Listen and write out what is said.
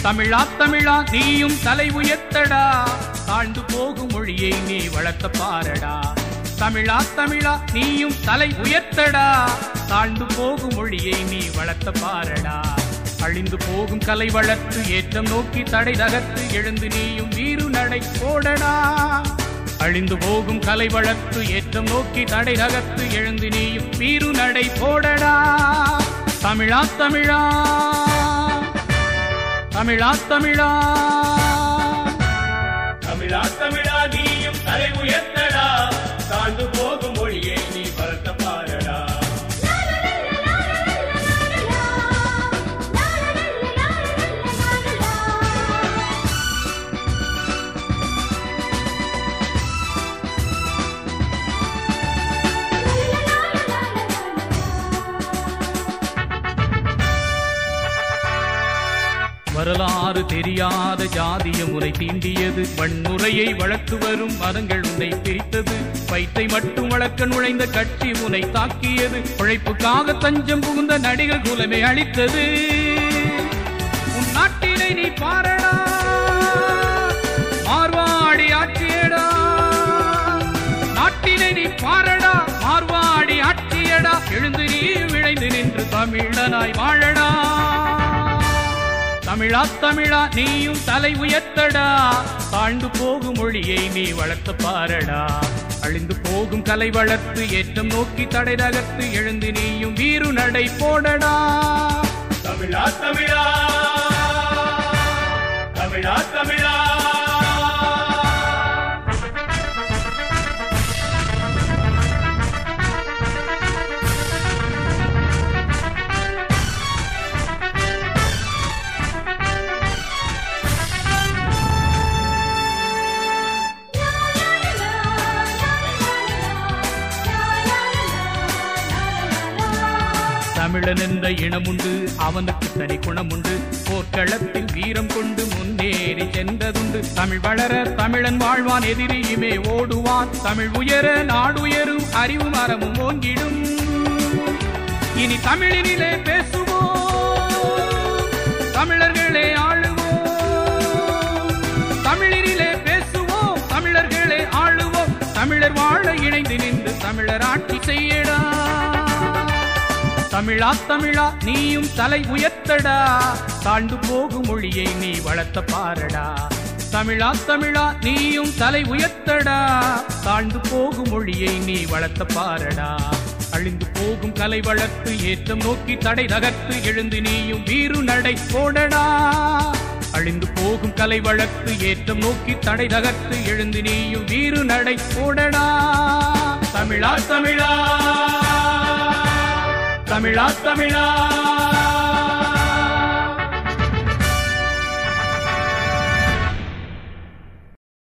தமிழா தமிழா நீயும் தலை உயர்த்தடா தாழ்ந்து போகும் மொழியை நீ வளர்த்த பாரடா தமிழா தமிழா நீயும் தலை உயர்த்தடா தாழ்ந்து போகும் மொழியை நீ வளர்த்த பாரடா அழிந்து போகும் கலை வளர்த்து ஏற்றம் நோக்கி தடை தகர்த்து எழுந்து நீயும் வீறு நடை போடடா அழிந்து போகும் கலை வளர்த்து ஏற்றம் நோக்கி தடை தகர்த்து எழுந்து நீயும் வீறு நடை போடடா தமிழா தமிழா தமிழா தமிழா தமிழா தமிழா நீயும் தலை உயர்த்தடா தாழ்ந்து போகும் மொழியை நீ பரத்த பாரடா வரலாறு தெரியாத ஜாதிய முறை தீண்டியது வன்முறையை வளர்த்து வரும் மதங்கள் உன்னை பிரித்தது வயிற்றை மட்டும் வளர்க்க நுழைந்த கட்சி உன்னை தாக்கியது உழைப்புக்காக தஞ்சம் புகுந்த நடிகர் குலமே அளித்தது உன் நாட்டினை நீ பாரடா மார்வாடி ஆட்சியடா நாட்டினை நீ பாரடா மார்வாடி ஆட்சியடா எழுந்து நீ விழைந்து நின்று தமிழனாய் வாழடா தமிழா தமிழா நீயும் தலை உயர்த்தடா தாழ்ந்து போகும் மொழியை நீ வளர்த்த பாரடா அழிந்து போகும் கலை வளர்த்து ஏற்றம் நோக்கி தடை தகர்த்து எழுந்து நீயும் வீறு நடை போடடா தமிழா தமிழா தமிழா தமிழா தமிழன் என்ற இனமுண்டு அவனுக்கு தனி குணமுண்டு போர்க்களத்தில் வீரம் கொண்டு முன்னேறி சென்றதுண்டு தமிழ் வளர தமிழன் வாழ்வான் எதிரியுமே ஓடுவான் தமிழ் உயர நாடுயரும் அறிவு மரமும் ஓங்கிடும் இனி தமிழினிலே பேசுவோம் தமிழர்களே ஆளுவோம் தமிழினிலே பேசுவோம் தமிழர்களே ஆளுவோம் தமிழர் வாழ இணைந்து நின்று தமிழர் ஆட்சி செய்யடா தமிழா தமிழா நீயும் தலை உயர்த்தடா தாழ்ந்து போகும் மொழியை நீ வளர்த்த பாரடா தமிழா தமிழா நீயும் தலை உயர்த்தடா தாழ்ந்து போகும் மொழியை நீ வளர்த்த பாரடா அழிந்து போகும் கலை வளர்த்து ஏற்றம் நோக்கி தடை தகர்த்து எழுந்து நீயும் வீறு நடை போடடா அழிந்து போகும் கலை வளர்த்து ஏற்றம் நோக்கி தடை தகர்த்து எழுந்து நீயும் வீறு நடை போடடா தமிழா தமிழா தமிழா தமிழா